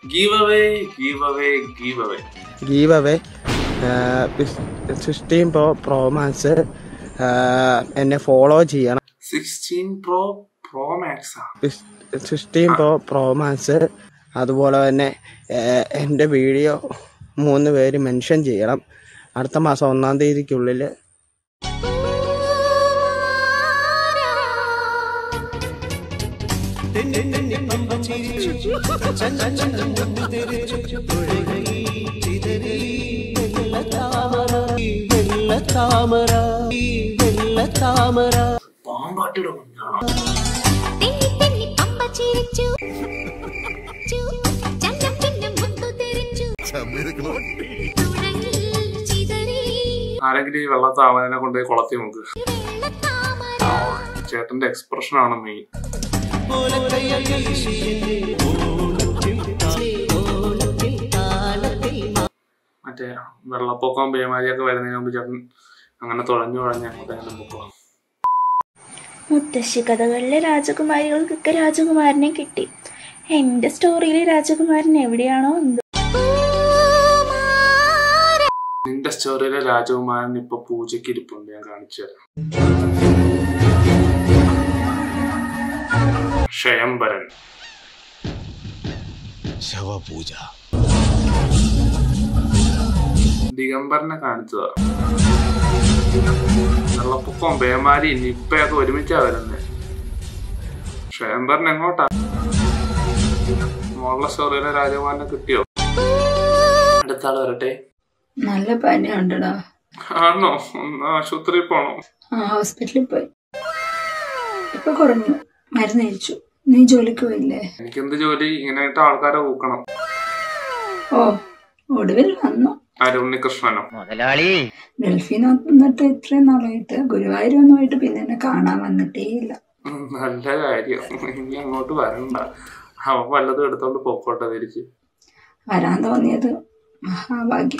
give away give away give away give away sixteen pro pro max എന്നെ follow ചെയ്യണം sixteen pro pro മാക്സാ sixteen pro pro max അതുപോലെ തന്നെ ആഹ് എൻ്റെ video മൂന്ന് പേര് മെൻഷൻ ചെയ്യണം അടുത്ത മാസം ഒന്നാം തീയതിക്കുള്ളിൽ പാമ്പാട്ടിയുടെ കുഞ്ഞാണോ തെന്നി തെന്നി പമ്പ ചിരിച്ചു ചു, ചന്നം ചിന്നം മുത്തു തെറിച്ചു തുടങ്ങി ചിതറി ആരെങ്കിലും ഈ വെള്ളത്താമനെ കൊണ്ട് കുളത്തി നോക്ക് വെള്ളത്താമര ചേട്ടന്റെ എക്സ്പ്രഷൻ ആണ് മെയിൻ മറ്റേ വെള്ളപ്പൊക്കം പേമാരിയൊക്കെ വരുന്നതിന് മുമ്പ് ചേട്ടൻ അങ്ങനെ തുഴഞ്ഞു തുഴഞ്ഞ് അങ്ങോട്ട് പൊക്കോ മുത്തശ്ശി കഥകളിലെ രാജകുമാരികൾക്കൊക്കെ രാജകുമാരനെ കിട്ടി എന്റെ സ്റ്റോറിയിലെ രാജകുമാരൻ എവിടെയാണോ എന്തോ നിന്റെ സ്റ്റോറിയിലെ രാജകുമാരൻ ഇപ്പൊ പൂജയ്ക്ക് ഇരിപ്പുണ്ട് ഞാൻ കാണിച്ചു തരാം ക്ഷയംബരൻ ശവപൂജ ദിഗംബരനെ കാണിച്ചതാ വെള്ളപ്പൊക്കം പേമാരി നിപ്പയൊക്കെ ഒരുമിച്ചാ വരുന്നത് ക്ഷയംബരൻ എങ്ങോട്ടാ മോളുടെ സ്റ്റോറിയിലെ രാജകുമാരനെ കിട്ടിയോ അടുത്ത ആള് വരട്ടെ നല്ല പനിയുണ്ടടാ ആണോ ഒന്ന് ആശുപത്രിയിൽ പോണോ ആ ഹോസ്പിറ്റലിൽ പോയി ഇപ്പൊ കുറഞ്ഞു മരുന്ന് കഴിച്ചു നീ ജോലിക്ക് പോയില്ലേ എനിക്കെന്ത് ജോലി ഇങ്ങനെയായിട്ട് ആൾക്കാരെ ഊക്കണം ഓ ഒടുവിൽ വന്നു ആര് ഉണ്ണികൃഷ്ണനോ ഗൾഫിൽ നിന്ന് വന്നിട്ട് ഇത്രയും നാളായിട്ട് ഗുരുവായൂർ വന്നുമായിട്ട് പിന്നെ എന്നെ കാണാൻ വന്നിട്ടേ ഇല്ല ഉം, നല്ല കാര്യം ഇനി അങ്ങോട്ട് വരണ്ട അവൻ വല്ലതും എടുത്തോണ്ട് പോക്കോട്ടെ തിരിച്ച് വരാൻ തോന്നിയത് മഹാഭാഗ്യം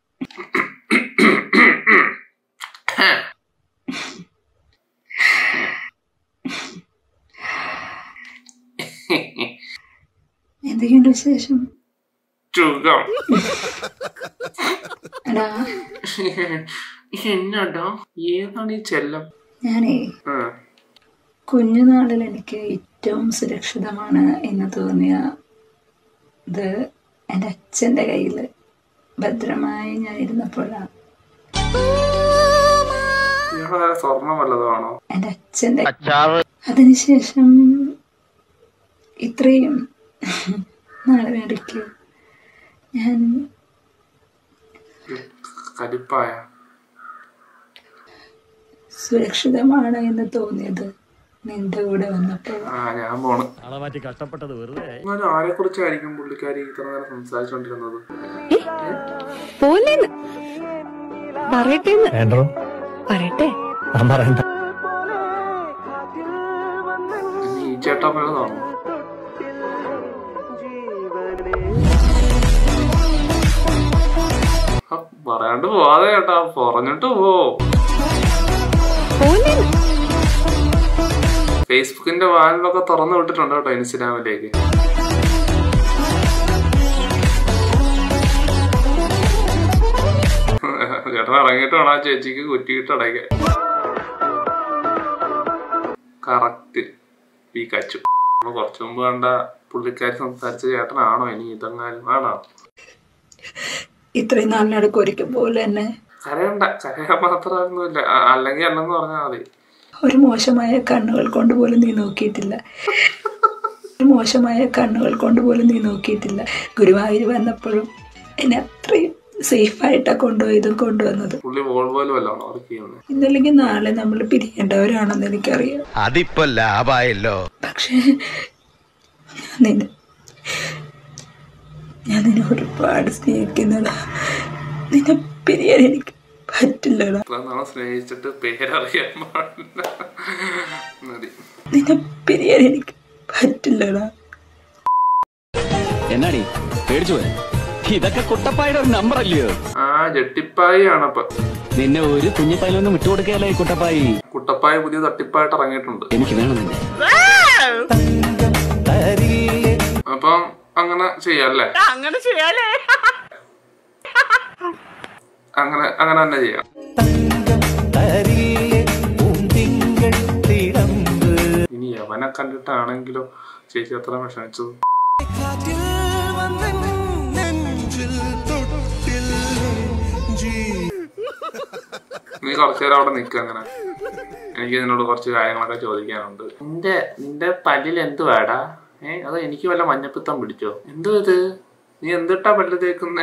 എന്തൊക്കെയുണ്ട് വിശേഷം സുഖം എടാ എന്നടാ ഏതാണ് ഈ ചെല്ലം ഞാനേ ആ, കുഞ്ഞുനാളിൽ എനിക്ക് ഏറ്റവും സുരക്ഷിതമാണ് എന്ന് തോന്നിയ ഇത് എൻ്റെ അച്ഛൻ്റെ കയ്യിൽ ഭദ്രമായി ഞാൻ ഇരുന്നപ്പോഴാണ് ഇയാളെ സ്വർണം വല്ലതാണോ എൻ്റെ അച്ഛൻ്റെ അതിനുശേഷം ഇത്രയും നാളിനിടയ്ക്ക് ഞാൻ കലിപ്പായ സുരക്ഷിതമാണ് എന്ന് തോന്നിയത് നിന്റെ കൂടെ വന്നപ്പോഴാണ് ആ ഞാൻ പോണ് മാറ്റി കഷ്ടപ്പെട്ടത് വെറുതെ എന്നാലും ആരെ കുറിച്ചായിരിക്കും പുള്ളിക്കാരി ഇത്ര നേരം സംസാരിച്ചോണ്ടിരുന്നത് പോലെന്ന് പറയട്ടെ വേണ്ടോ പറയട്ടെ ഞാൻ പറയണ്ട ഇനി ഈ ചേട്ടാ വല്ലതാണോ ആ, പറയാണ്ട് പോവാതെ ചേട്ടാ പറഞ്ഞിട്ട് പോ പോലെന്ന് ഫേസ്ബുക്കിന്റെ വാലിലൊക്കെ തുറന്നു വിട്ടിട്ടുണ്ട് കേട്ടോ ഇൻസ്റ്റഗ്രാമിലേക്ക് ചേട്ടൻ ഇറങ്ങിയിട്ട് വേണം ആ ചേച്ചിക്ക് കുറ്റിയിട്ട് അടയ്ക്കാൻ കറക്റ്റ് ഈ കച്ചു നമ്മള് കുറച്ചു മുമ്പ് കണ്ട പുള്ളിക്കാരി സംസാരിച്ച ചേട്ടനാണോ ഇനി ഇതെങ്ങാനും ആണോ ഇത്രയും നാളിനടക്ക് ഒരിക്കൽ പോലെ തന്നെ കരയണ്ട കരയാൻ മാത്രമൊന്നുമില്ല അല്ലെങ്കിൽ അല്ലെന്ന് പറഞ്ഞാൽ മതി ഒരു മോശമായ കണ്ണുകൾ കൊണ്ട് പോലും നീ നോക്കിയിട്ടില്ല ഒരു മോശമായ കണ്ണുകൾ കൊണ്ട് പോലും നീ നോക്കിയിട്ടില്ല ഗുരുവായൂർ വന്നപ്പോഴും എന്നെ അത്രയും സേഫായിട്ടാണ് കൊണ്ടുപോയതും കൊണ്ടുവന്നത് പുള്ളി വോൾവോലും വല്ലതാണോ വർക്ക് ചെയ്യുന്നത് ഇന്നല്ലെങ്കിൽ നാളെ നമ്മൾ പിരിയേണ്ടവരാണെന്ന് എനിക്കറിയാം അതിപ്പോ ലാഭായല്ലോ പക്ഷേ ഞാൻ നിന്നെ ഞാൻ നിന്നെ ഒരുപാട് സ്നേഹിക്കുന്നടാ നിന്നെ പിരിയാൻ എനിക്ക് പറ്റില്ലടാ ഇത്ര നാളെ സ്നേഹിച്ചിട്ട് പേരറിയാൻ പാടില്ല മതി നിന്നെ പിരിയാൻ എനിക്ക് പറ്റില്ലടാ എന്നാടി പേടിച്ചു പോയ ഇതൊക്കെ കുട്ടപ്പായുടെ ഒരു നമ്പർ അല്ലയോ ആ ജട്ടിപ്പായി ആണപ്പൊ നിന്നെ ഒരു കുഞ്ഞിപ്പായിലൊന്നും വിട്ടുകൊടുക്കുകയല്ലേ കുട്ടപ്പായി കുട്ടപ്പായ പുതിയ തട്ടിപ്പായിട്ട് ഇറങ്ങിയിട്ടുണ്ട് എനിക്ക് വേണം നിന്നെ അപ്പം അങ്ങനെ ചെയ്യാല്ലേ അങ്ങനെ ചെയ്യാലേ അങ്ങനെ അങ്ങനെ തന്നെ ചെയ്യാം ഇനി യവനെ കണ്ടിട്ടാണെങ്കിലോ ചേച്ചി അത്ര വിഷമിച്ചത് നീ കുറച്ചു നേരം അവിടെ നിൽക്കുക അങ്ങനെ എനിക്ക് നിന്നോട് കുറച്ച് കാര്യങ്ങളൊക്കെ ചോദിക്കാനുണ്ട് നിന്റെ നിന്റെ പല്ലിൽ എന്ത് വേടാ ഏ അതോ എനിക്ക് വല്ല മഞ്ഞപ്പിത്തം പിടിച്ചോ എന്തോ ഇത് നീ എന്തിട്ടാ പല്ല് തേക്കുന്നേ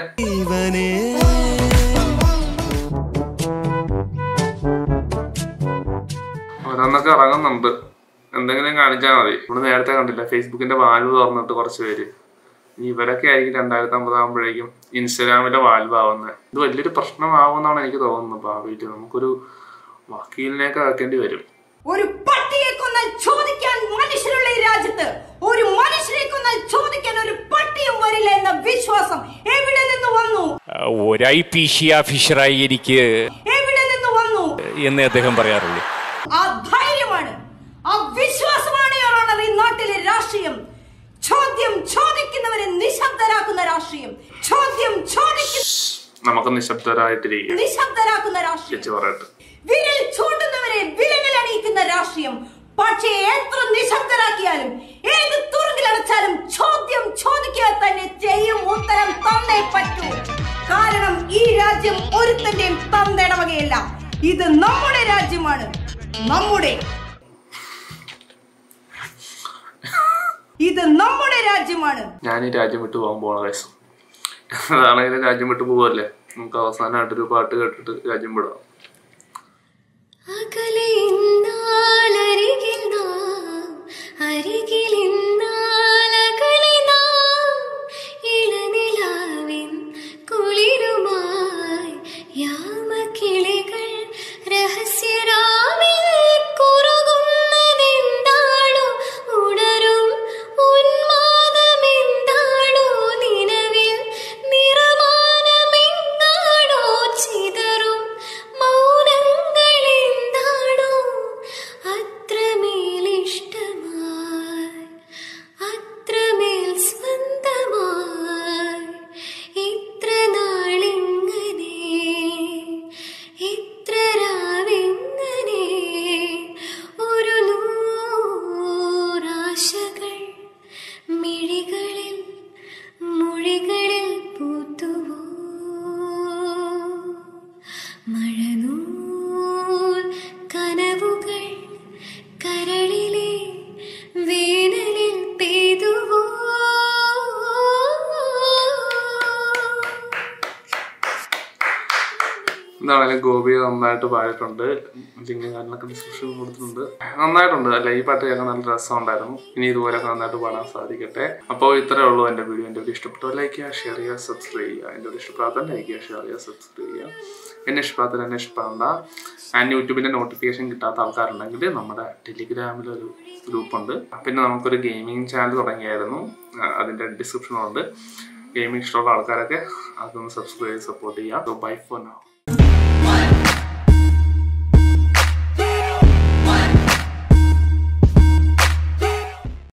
ഓരോന്നൊക്കെ ഇറങ്ങുന്നുണ്ട് എന്തെങ്കിലും കാണിച്ചാൽ മതി നമ്മൾ നേരത്തെ കണ്ടില്ല ഫേസ്ബുക്കിന്റെ വാൽവ് തുറന്നിട്ട് കുറച്ച് പേര് ഇനി ഇവരൊക്കെ ആയിരിക്കും രണ്ടായിരത്തി അമ്പതാകുമ്പോഴേക്കും ഇൻസ്റ്റാഗ്രാമിലെ വാൽവ് ആവുന്നത് ഇത് വലിയൊരു പ്രശ്നമാവുമെന്നാണ് എനിക്ക് തോന്നുന്നത് ഭാവിയിൽ നമുക്കൊരു വക്കീലിനെയൊക്കെ ആക്കേണ്ടി വരും ഒരു പട്ടിയെ കൊന്നാൽ ചോദിക്കാൻ മനുഷ്യരുള്ള ഈ രാജ്യത്ത് ഒരു മനുഷ്യരെ കൊന്നാൽ ചോദിക്കാൻ ഒരു പട്ടിയും വരില്ല എന്ന വിശ്വാസം എവിടെ നിന്ന് വന്നു ഒരു ഐ പി സി ഓഫീസറായി എനിക്ക് എവിടെ നിന്ന് വന്നു എന്നേ അദ്ദേഹം പറയാറുള്ളൂ ആ ധൈര്യമാണ് ആ വിശ്വാസമാണ് Your Honor, ഈ നാട്ടിലെ രാഷ്ട്രീയം ചോദ്യം ചോദിക്കുന്നവരെ നിശബ്ദരാക്കുന്ന രാഷ്ട്രീയം ചോദ്യം ചോദിക്കുന്ന നമുക്ക് നിശബ്ദരായിട്ടിരിക്കും നിശബ്ദരാക്കുന്ന രാഷ്ട്രീയം ചേച്ചി പറയട്ടെ വിരൽ ചൂണ്ടുന്നവരെ വിലങ്ങൾ അണിയിക്കുന്ന രാഷ്ട്രീയം പക്ഷേ എത്ര നിശബ്ദരാക്കിയാലും ഏത് തുറങ്കിലടച്ചാലും ചോദ്യം ചോദിക്കുക തന്നെ ചെയ്യും ഉത്തരം തന്നേ പറ്റൂ കാരണം ഈ രാജ്യം ഒരുത്തന്റെയും തന്തയുടെ വകയല്ല ഇത് നമ്മുടെ രാജ്യമാണ് നമ്മുടെ ഇത് നമ്മുടെ രാജ്യമാണ് ഞാൻ ഈ രാജ്യം വിട്ടു പോകാൻ പോണ വയസ്സ് അതാണെങ്കിലും രാജ്യം വിട്ടു പോവല്ലേ നമുക്ക് അവസാനമായിട്ടൊരു പാട്ട് കേട്ടിട്ട് രാജ്യം വിടാം അകലെ ഇന്നാലരികിൽ നാം അരികിൽ ഇന്നാലകലെ നാം ഇളനിലാവിൻ കുളിരുമായി യാമക്കിളികൾ രഹസ്യരാവിൽ കുറുകുന്നതെന്താണോ ഉണരും ഉന്മാദമെന്താണോ നിലവിൽ നിറമാനമെന്താണോ ചിതറും മൗനങ്ങളെന്താണോ അത്രമേലിഷ്ടമായി അത്രമേൽ സ്വന്തമായി ഇത്ര നാളിങ്ങനെ ഇത്ര രാവിങ്ങനെ ഒരു നൂറാശകൾ മിഴികളിൽ മൊഴികളിൽ പൂത്തുവോ മഴനൂൽ കനവുകൾ കരളിലെ വേനലിൽ പെയ്തുവോ എന്താണെങ്കിലും ഗോപി നന്നായിട്ട് പാടിയിട്ടുണ്ട് ലിങ്ക് കാര്യങ്ങളൊക്കെ ഡിസ്ക്രിപ്ഷൻ കൊടുത്തിട്ടുണ്ട് നന്നായിട്ടുണ്ട് അല്ല ഈ പാട്ട് കേൾക്കാൻ നല്ല രസമുണ്ടായിരുന്നു ഇനി ഇതുപോലെയൊക്കെ നന്നായിട്ട് പാടാൻ സാധിക്കട്ടെ അപ്പോൾ ഇത്രേ ഉള്ളൂ എൻ്റെ വീഡിയോ എൻ്റെ വീഡിയോ ഇഷ്ടപ്പെട്ടോ ലൈക്ക് ചെയ്യുക ഷെയർ ചെയ്യുക സബ്സ്ക്രൈബ് ചെയ്യുക എൻ്റെ വീഡിയോ ഇഷ്ടപ്പെടാത്ത ലൈക്ക് ചെയ്യുക ഷെയർ ചെയ്യുക സബ്സ്ക്രൈബ് ചെയ്യുക എന്നെ ഇഷ്ടപ്പെടാത്ത എന്നെ ഇഷ്ടപ്പെടണ്ട ആൻഡ് യൂട്യൂബിൻ്റെ നോട്ടിഫിക്കേഷൻ കിട്ടാത്ത ആൾക്കാരുണ്ടെങ്കിൽ നമ്മുടെ ടെലിഗ്രാമിലൊരു ഗ്രൂപ്പുണ്ട് പിന്നെ നമുക്കൊരു ഗെയിമിംഗ് ചാനൽ തുടങ്ങിയായിരുന്നു ആ, അതിൻ്റെ ഡിസ്ക്രിപ്ഷനുണ്ട് ഗെയിമിംഗ് ഇഷ്ടമുള്ള ആൾക്കാരൊക്കെ അതൊന്ന് സബ്സ്ക്രൈബ് ചെയ്ത് സപ്പോർട്ട് ചെയ്യുക ബൈ ഫോർ നൗ